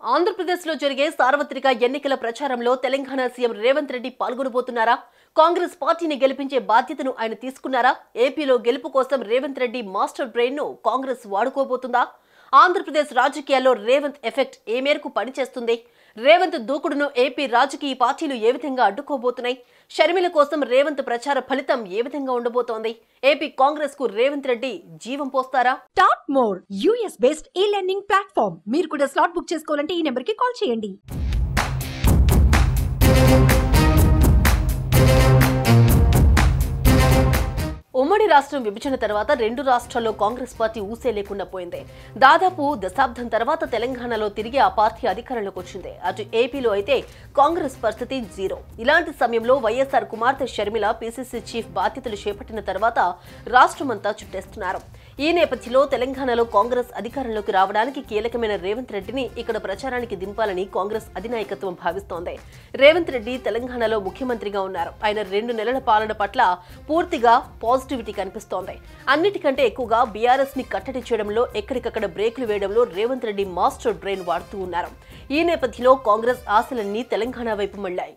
ఆంధ్రప్రదేశ్లో జరిగే సార్వత్రిక ఎన్నికల ప్రచారంలో తెలంగాణ సీఎం రేవంత్ రెడ్డి పాల్గొనబోతున్నారా కాంగ్రెస్ పార్టీని గెలిపించే బాధ్యతను ఆయన తీసుకున్నారా ఏపీలో గెలుపు కోసం రేవంత్ రెడ్డి మాస్టర్ బ్రెయిన్ ను కాంగ్రెస్ వాడుకోబోతుందా ఆంధ్రప్రదేశ్ రాజకీయాల్లో రేవంత్ ఎఫెక్ట్ ఏ మేరకు పనిచేస్తుంది రేవంత్ దూకుడును ఏపీ రాజకీయ పార్టీలు ఏ విధంగా అడ్డుకోబోతున్నాయి షర్మిల కోసం రేవంత్ ప్రచార ఫలితం ఏ విధంగా ఉండబోతోంది ఏపీ కాంగ్రెస్ కు రేవంత్ రెడ్డి జీవం పోస్తారా top more US based e learning platform మీరు కూడా స్లాట్ బుక్ చేసుకోవాలంటే ఈ నెంబర్ కి కాల్ చేయండి ఉమ్మడి రాష్ట్రం విభజన తర్వాత రెండు రాష్ట్రాల్లో కాంగ్రెస్ పార్టీ ఊసే లేకుండా పోయింది దాదాపు దశాబ్దం తర్వాత తెలంగాణలో తిరిగి ఆ పార్టీ అధికారంలోకి వచ్చింది అటు ఏపీలో అయితే కాంగ్రెస్ పరిస్థితి జీరో ఇలాంటి సమయంలో వైఎస్ఆర్ కుమార్తె షర్మిల పీసీసీ చీఫ్ బాధ్యతలు చేపట్టిన తర్వాత రాష్ట్రమంతా చుట్టేస్తున్నారు ఈ నేపథ్యంలో తెలంగాణలో కాంగ్రెస్ అధికారంలోకి రావడానికి కీలకమైన రేవంత్ రెడ్డిని ఇక్కడ ప్రచారానికి దింపాలని కాంగ్రెస్ అధినాయకత్వం భావిస్తోంది రేవంత్ రెడ్డి తెలంగాణలో ముఖ్యమంత్రిగా ఉన్నారు ఆయన రెండు నెలల పాలన పట్ల పూర్తిగా పాజిటివిటీ కనిపిస్తోంది అన్నిటికంటే ఎక్కువగా బీఆర్ఎస్ ని కట్టడి చేయడంలో ఎక్కడికక్కడ బ్రేకులు వేయడంలో రేవంత్ రెడ్డి మాస్టర్ బ్రెయిన్ వాడుతూ ఉన్నారు ఈ నేపథ్యంలో కాంగ్రెస్ ఆశలన్నీ తెలంగాణ వైపు మళ్లాయి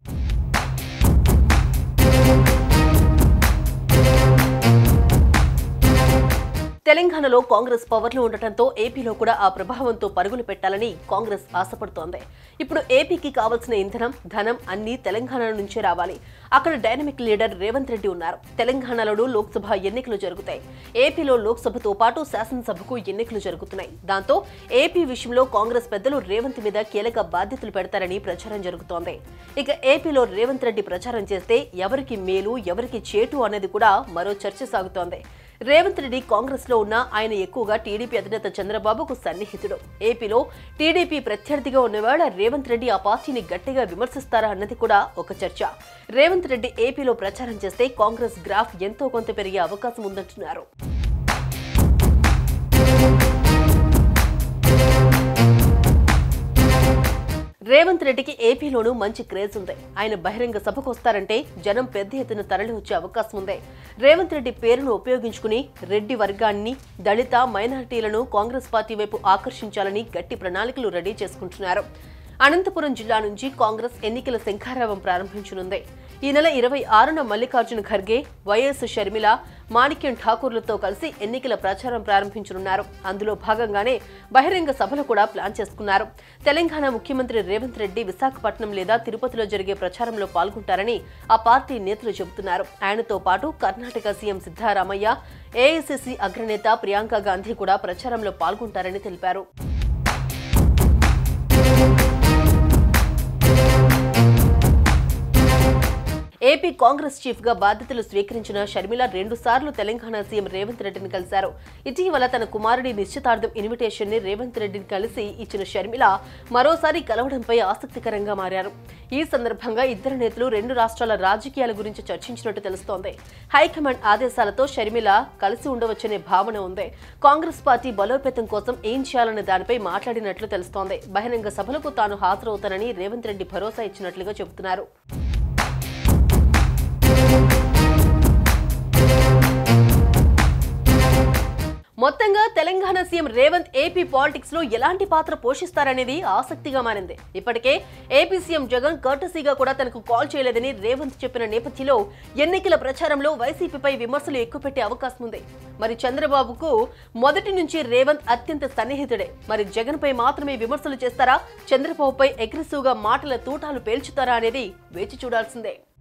తెలంగాణలో కాంగ్రెస్ పవర్లో ఉండటంతో ఏపీలో కూడా ఆ ప్రభావంతో పరుగులు పెట్టాలని కాంగ్రెస్ ఆశపడుతోంది ఇప్పుడు ఏపీకి కావాల్సిన ఇంధనం ధనం అన్ని తెలంగాణ నుంచే రావాలి అక్కడ డైనమిక్ లీడర్ రేవంత్ రెడ్డి ఉన్నారు తెలంగాణలో లోక్సభ ఎన్నికలు జరుగుతాయి ఏపీలో లోక్సభతో పాటు శాసనసభకు ఎన్నికలు జరుగుతున్నాయి దాంతో ఏపీ విషయంలో కాంగ్రెస్ పెద్దలు రేవంత్ మీద కీలక బాధ్యతలు పెడతారని ప్రచారం జరుగుతోంది ఇక ఏపీలో రేవంత్ రెడ్డి ప్రచారం చేస్తే ఎవరికి మేలు ఎవరికి చేటు అనేది కూడా మరో చర్చ సాగుతోంది రేవంత్ రెడ్డి కాంగ్రెస్ లో ఉన్న ఆయన ఎక్కువగా టీడీపీ అధినేత చంద్రబాబుకు సన్నిహితుడు ఏపీలో టీడీపీ ప్రత్యర్థిగా ఉన్నవాడ రేవంత్ రెడ్డి ఆ పార్టీని గట్టిగా విమర్శిస్తారా అన్నది కూడా ఒక చర్చ రేవంత్ రెడ్డి ఏపీలో ప్రచారం చేస్తే కాంగ్రెస్ గ్రాఫ్ ఎంతో కొంత పెరిగే అవకాశం ఉందంటున్నారు రేవంత్ రెడ్డికి ఏపీలోనూ మంచి క్రేజ్ ఉంది ఆయన బహిరంగ సభకు వస్తారంటే జనం పెద్ద ఎత్తున తరలి వచ్చే అవకాశం ఉంది రేవంత్ రెడ్డి పేరును ఉపయోగించుకుని రెడ్డి వర్గాన్ని దళిత మైనారిటీలను కాంగ్రెస్ పార్టీ వైపు ఆకర్షించాలని గట్టి ప్రణాళికలు రెడీ చేసుకుంటున్నారు అనంతపురం జిల్లా నుంచి కాంగ్రెస్ ఎన్నికల శంఖారావం ప్రారంభించనుంది ఈ నెల ఇరవై ఆరున మల్లికార్జున ఖర్గే వైఎస్ షర్మిల మాణిక్యం ఠాకూర్లతో కలిసి ఎన్నికల ప్రచారం ప్రారంభించనున్నారు అందులో భాగంగానే బహిరంగ సభలు కూడా ప్లాన్ చేసుకున్నారు తెలంగాణ ముఖ్యమంత్రి రేవంత్ రెడ్డి విశాఖపట్నం లేదా తిరుపతిలో జరిగే ప్రచారంలో పాల్గొంటారని ఆ పార్టీ నేతలు చెబుతున్నారు ఆయనతో పాటు కర్ణాటక సీఎం సిద్ధారామయ్య ఏఐసిసి అగ్రనేత ప్రియాంక గాంధీ కూడా ప్రచారంలో పాల్గొంటారని తెలిపారు ఏపీ కాంగ్రెస్ చీఫ్ గా బాధ్యతలు స్వీకరించిన షర్మిల రెండు సార్లు తెలంగాణ సీఎం రేవంత్ రెడ్డిని కలిశారు ఇటీవల తన కుమారుడి నిశ్చితార్థం ఇన్విటేషన్ ని రేవంత్ రెడ్డిని కలిసి ఇచ్చిన షర్మిల మరోసారి కలవడంపై ఆసక్తికరంగా మారారు ఈ సందర్భంగా ఇద్దరు నేతలు రెండు రాష్ట్రాల రాజకీయాల గురించి చర్చించినట్టు తెలుస్తోంది హైకమాండ్ ఆదేశాలతో షర్మిల కలిసి ఉండవచ్చనే భావన ఉంది కాంగ్రెస్ పార్టీ బలోపేతం కోసం ఏం చేయాలనే దానిపై మాట్లాడినట్లు తెలుస్తోంది బహిరంగ సభలకు తాను హాజరవుతానని రేవంత్ రెడ్డి భరోసా ఇచ్చినట్లుగా చెబుతున్నారు మొత్తంగా Telangana CM Revanth AP politics లో ఎలాంటి పాత్ర పోషిస్తారనేది ఆసక్తిగా మారింది ఇప్పటికే ఏపీ సీఎం జగన్ కర్టసీగా కూడా తనకు కాల్ చేయలేదని రేవంత్ చెప్పిన నేపథ్యంలో ఎన్నికల ప్రచారంలో వైసీపీపై విమర్శలు ఎక్కుపెట్టే అవకాశం ఉంది మరి చంద్రబాబుకు మొదటి నుంచి రేవంత్ అత్యంత సన్నిహితుడే మరి జగన్ పై మాత్రమే విమర్శలు చేస్తారా చంద్రబాబుపై అగ్రెసివ్ గా మాటల తూటాలు పేల్చుతారా అనేది వేచి చూడాల్సిందే